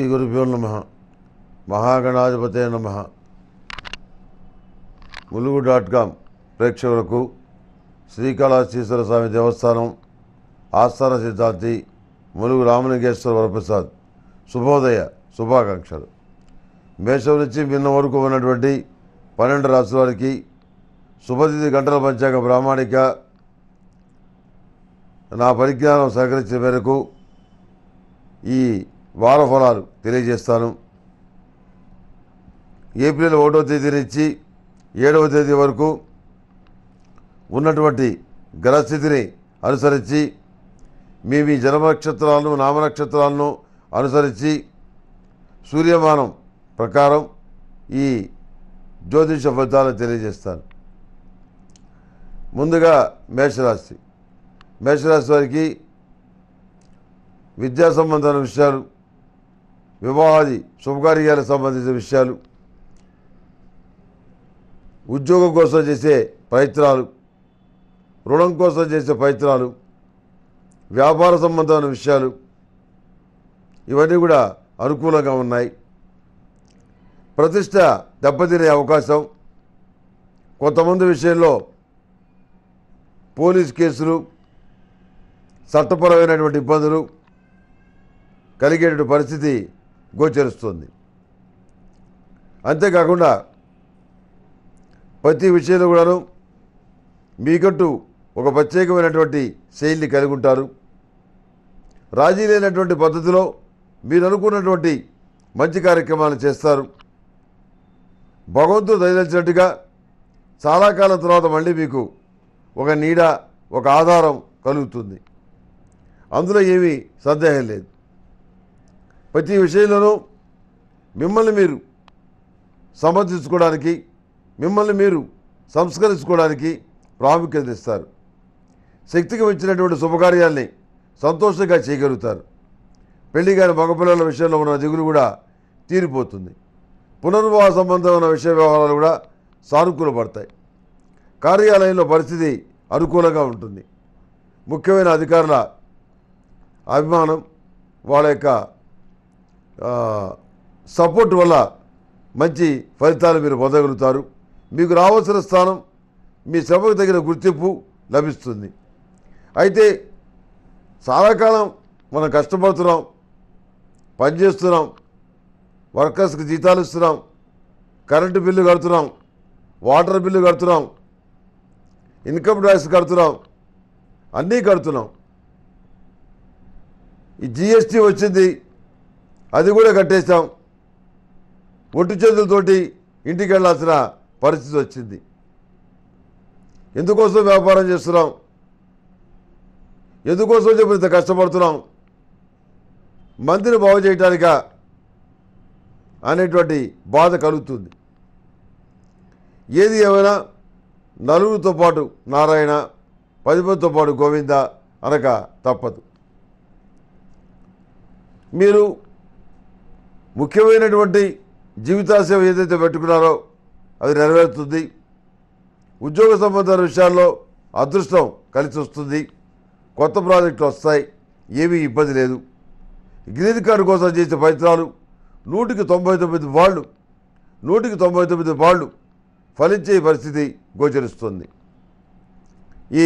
గురుభ్యో నమ మహాగణాధిపతే నమ ములుగు డాట్ కామ్ ప్రేక్షకులకు శ్రీకాళహస్తీశ్వర స్వామి దేవస్థానం ఆస్థాన సిద్ధాంతి ములుగు రామలింగేశ్వర వరప్రసాద్ శుభోదయ శుభాకాంక్షలు మేషం నుంచి నిన్న వరకు ఉన్నటువంటి పన్నెండు రాసుల వారికి శుభతిథి గంటల పంచాంగ ప్రామాణిక నా పరిజ్ఞానం సహకరించిన మేరకు ఈ వార ఫలాలు తెలియజేస్తాను ఏప్రిల్ ఒకటో తేదీ నుంచి ఏడవ తేదీ వరకు ఉన్నటువంటి గ్రహస్థితిని అనుసరించి మీ మీ జన్మ నక్షత్రాలను నామనక్షత్రాలను అనుసరించి సూర్యమానం ప్రకారం ఈ జ్యోతిష ఫలితాలను తెలియజేస్తాను ముందుగా మేషరాశి మేషరాశి వారికి విద్యా సంబంధమైన విషయాలు వివాహాది శుభకార్యాలకు సంబంధించిన విషయాలు ఉద్యోగం కోసం చేసే ప్రయత్నాలు రుణం కోసం చేసే ప్రయత్నాలు వ్యాపార సంబంధమైన విషయాలు ఇవన్నీ కూడా అనుకూలంగా ఉన్నాయి ప్రతిష్ట దెబ్బతినే అవకాశం కొంతమంది విషయంలో పోలీస్ కేసులు చట్టపరమైనటువంటి ఇబ్బందులు కలిగేటువంటి పరిస్థితి గోచరిస్తుంది అంతేకాకుండా ప్రతి విషయంలో కూడాను మీకంటూ ఒక ప్రత్యేకమైనటువంటి శైలిని కలిగి ఉంటారు రాజీ లేనటువంటి పద్ధతిలో మీరు అనుకున్నటువంటి మంచి కార్యక్రమాలు చేస్తారు భగవంతుడు దయదలిచినట్టుగా చాలా కాలం తర్వాత మళ్ళీ మీకు ఒక నీడ ఒక ఆధారం కలుగుతుంది అందులో ఏమీ సందేహం లేదు ప్రతి విషయంలోనూ మిమ్మల్ని మీరు సమర్థించుకోవడానికి మిమ్మల్ని మీరు సంస్కరించుకోవడానికి ప్రాముఖ్యత ఇస్తారు శక్తికి మించినటువంటి శుభకార్యాల్ని సంతోషంగా చేయగలుగుతారు పెళ్లి కాని మగపిల్లల విషయంలో ఉన్న దిగులు కూడా తీరిపోతుంది పునర్వివాహ సంబంధమైన విషయ వ్యవహారాలు కూడా సానుకూలపడతాయి కార్యాలయంలో పరిస్థితి అనుకూలంగా ఉంటుంది ముఖ్యమైన అధికారుల అభిమానం వాళ్ళ యొక్క ఆ, సపోర్ట్ వల్ల మంచి ఫలితాలు మీరు పొందగలుగుతారు మీకు రావాల్సిన స్థానం మీ శ్రమకు తగిన గుర్తింపు లభిస్తుంది అయితే చాలా కాలం మనం కష్టపడుతున్నాం పనిచేస్తున్నాం వర్కర్స్కి జీతాలు ఇస్తున్నాం కరెంటు బిల్లు కడుతున్నాం వాటర్ బిల్లు కడుతున్నాం ఇన్కమ్ ట్యాక్స్ కడుతున్నాం అన్నీ కడుతున్నాం ఈ జిఎస్టీ వచ్చింది అది కూడా కట్టేశాం ఒట్టి చేతులతోటి ఇంటికి వెళ్ళాల్సిన పరిస్థితి వచ్చింది ఎందుకోసం వ్యాపారం చేస్తున్నాం ఎందుకోసం చెప్పి ఇంత కష్టపడుతున్నాం మందిని బాగు చేయటానికా అనేటువంటి బాధ కలుగుతుంది ఏది ఏమైనా నలుగురితో పాటు నారాయణ పది మందితో పాటు గోవింద అనక తప్పదు మీరు ముఖ్యమైనటువంటి జీవితాశయం ఏదైతే పెట్టుకున్నారో అది నెరవేరుతుంది ఉద్యోగ సంబంధాల విషయాల్లో అదృష్టం కలిసి వస్తుంది కొత్త ప్రాజెక్టులు వస్తాయి ఏమీ ఇబ్బంది లేదు గ్రీన్ కార్డు కోసం చేసే ప్రయత్నాలు నూటికి తొంభై తొమ్మిది వాళ్ళు నూటికి తొంభై తొమ్మిది వాళ్ళు ఫలించే పరిస్థితి గోచరిస్తుంది ఈ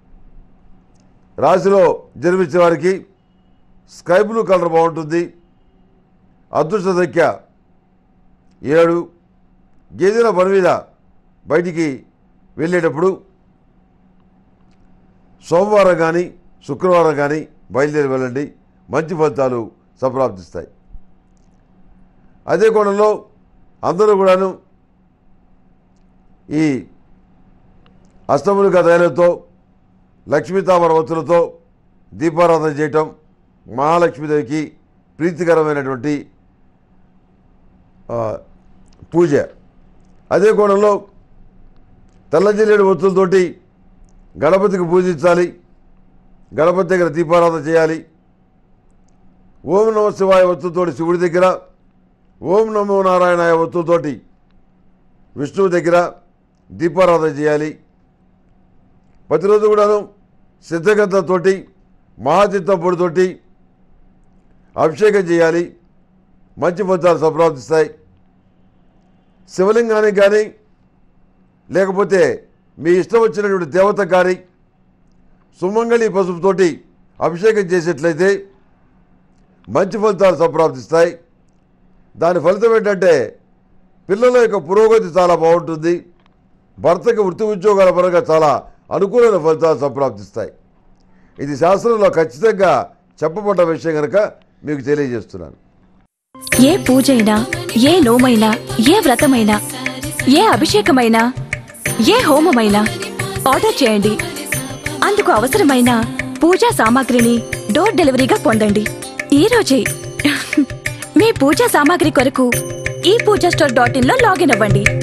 రాశిలో జన్మించే వారికి స్కై బ్లూ కలర్ బాగుంటుంది అదృష్ట సంఖ్య ఏడు గేదెల పని మీద బయటికి వెళ్ళేటప్పుడు సోమవారం కానీ శుక్రవారం కానీ బయలుదేరి వెళ్ళండి మంచి ఫలితాలు సంప్రాప్తిస్తాయి అదే కోణంలో అందరూ కూడాను ఈ అష్టములుగా తైలంతో లక్ష్మీతామర వత్తులతో దీపారాధన చేయటం మహాలక్ష్మీదేవికి ప్రీతికరమైనటువంటి ఆ, పూజ అదే కోణంలో తెల్లజిల్లేడు ఒత్తులతోటి గణపతికి పూజించాలి గణపతి దగ్గర దీపారాధన చేయాలి ఓం నమ శివాయ ఒత్తుతోటి శివుడి దగ్గర ఓం నమో నారాయణాయ ఒత్తుతోటి విష్ణువు దగ్గర దీపారాధన చేయాలి ప్రతిరోజు కూడాను సిద్ధగంధతోటి మహాచిత్తం పొడితోటి అభిషేకం చేయాలి మంచి ఫలితాలు సంప్రాప్తిస్తాయి శివలింగానికి కానీ లేకపోతే మీ ఇష్టం వచ్చినటువంటి దేవత కానీ సుమంగళి పసుపుతోటి అభిషేకం చేసేట్లయితే మంచి ఫలితాలు సంప్రాప్తిస్తాయి దాని ఫలితం ఏంటంటే పిల్లల యొక్క పురోగతి చాలా బాగుంటుంది భర్తకి వృత్తి ఉద్యోగాల పరంగా చాలా అనుకూలమైన ఫలితాలు సంప్రాప్తిస్తాయి ఇది శాస్త్రంలో ఖచ్చితంగా చెప్పబడ్డ విషయం కనుక మీకు తెలియజేస్తున్నాను ఏ పూజైనా ఏ నోమైనా ఏ వ్రతమైనా ఏ అభిషేకమైనా ఏ హోమమైనా ఆర్డర్ చేయండి అందుకు అవసరమైన పూజా సామాగ్రిని డోర్ డెలివరీగా పొందండి ఈ రోజే మీ పూజా సామాగ్రి కొరకు ఈ పూజా స్టోర్ డాట్ ఇన్ లో లాగిన్ అవ్వండి